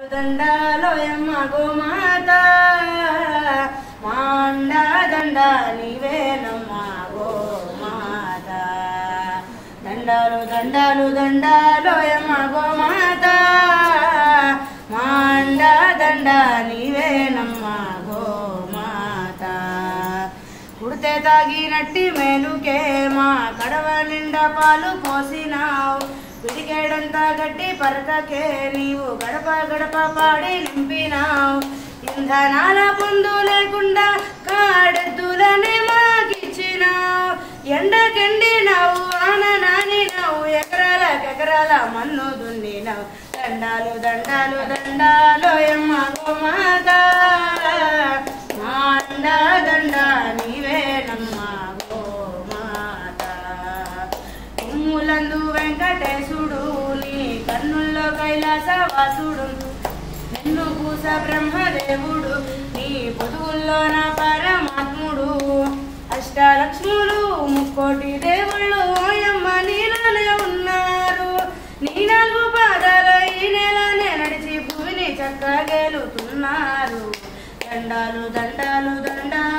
దండాలోయమ్మ గోమాత మాండ దండ నీవేనమ్మ గోమాత దండాలు దండాలు దండాలోయమ్మ గోమాత మాండ దండ నీవేనమ్మ గోమాత కుడితే తాగినట్టి మేలుకే మా కడవ నిండా పాలు పోసినావు పిడికేడంతా గట్టి పరకకే నీవు గడప గడప పాడి నింపినావు ఇంధనాల పొందు లేకుండా కాడెద్దులనే మాకిచ్చినావు ఎండకెండినావు ఆన నానినావు ఎకరాలకెకరాల మన్ను దున్నినావు దండాలు దండాలు దండాలు ఎమ్మ గోమాత మా అండా దండ నీవేనమ్మ గోమాత కొమ్ములందు వెంకటేశుడు నీ కన్నుల్లో కైలాసవాసుడు నిన్ను పూస బ్రహ్మదేవుడు నీ పొదువుల్లో నా పరమాత్ముడు అష్టలక్ష్ములు ముక్కోటి దేవుళ్ళు ఓయమ్మ నీలోనే ఉన్నారు నీ నాలుగు పాదాల ఈ నెలనే నడిచి భూమిని చక్కగేలుతున్నారు దండాలు దండాలు దండాలు